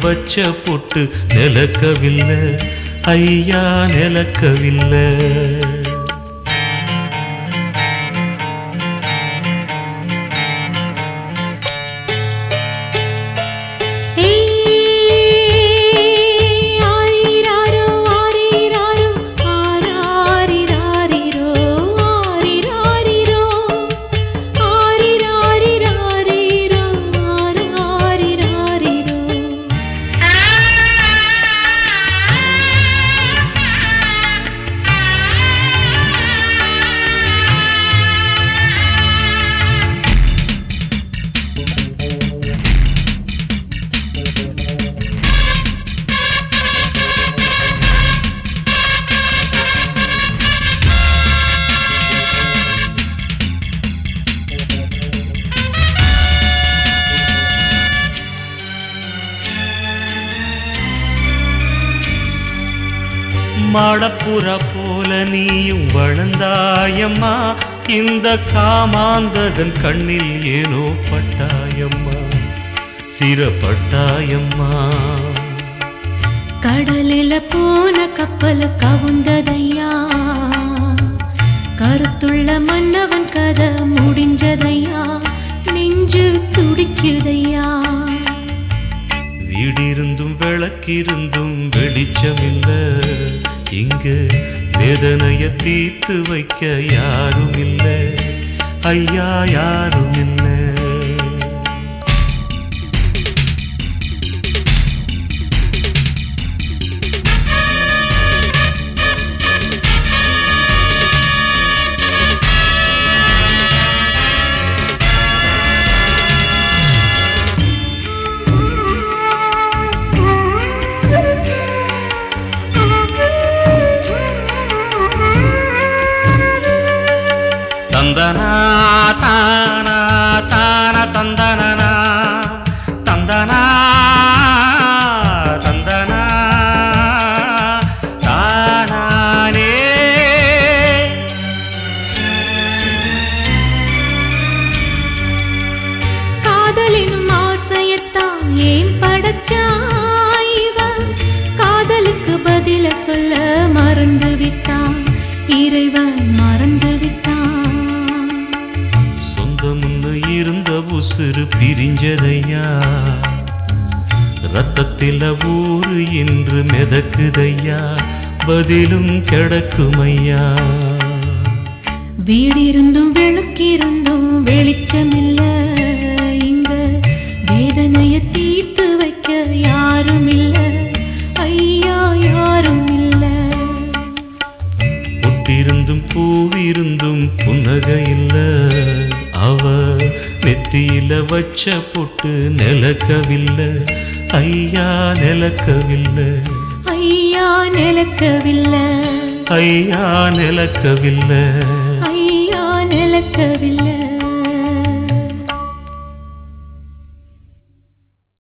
வச்ச பொட்டு நிலக்கவில்லை ஐயா நிலக்கவில்லை ஏய் ஆரிராரோ ஆரிராரோ ஆராரிராரிரோ ஆரிராரிரோ ஆரிராரிராரிரோ ஆராரிராரிரோ மாடப்புறா போல நீயும் வளர்ந்தாயம்மா இந்த காமாந்தகன் கண்ணில் ஏனோ பட்டாயம்மா சிறப்பட்டாயம்மா கடலில போன கப்பல் கவுந்ததையா கருத்துள்ள மன்னவன் கதை முடிஞ்சதையா நெஞ்சு துடிக்குதையா வீடிருந்தும் விளக்கிருந்தும் வெளிச்சமில்ல இங்கு வேதனைய தீர்த்து வைக்க யாரும் இல்ல ஐயா யாரும் இல்ல தந்தனா தானா தான தந்தனா தந்தனா தந்தனா தானானே காதலினும் ஆசையத்தான் ஏன் படைச்சாய் இவன்? காதலுக்கு பதில சொல்ல மறந்து விட்டான் இறைவன் மறந்து விட்டான் சொந்தமுன்னு இருந்த உசுறு பிரிஞ்சதையா ரத்தத்தில ஊரு இன்று மிதக்குதையா பதிலும் கிடக்குமையா வீடிருந்தும் விளக்கிருந்தும் வெளிச்சமில்ல இங்க வேதனைய தீர்த்து வைக்க யாரும் இல்ல ஐயா யாரும் இல்ல பொட்டிருந்தும் பூவிருந்தும் புன்னகை இல்ல அவ நெத்தியில வச்ச பொட்டு நிலக்கவில்லை ஐயா நிலக்கவில்லை ஐயா நிலக்கவில்லை ஐயா நிலக்கவில்லை ஐயா நிலக்கவில்லை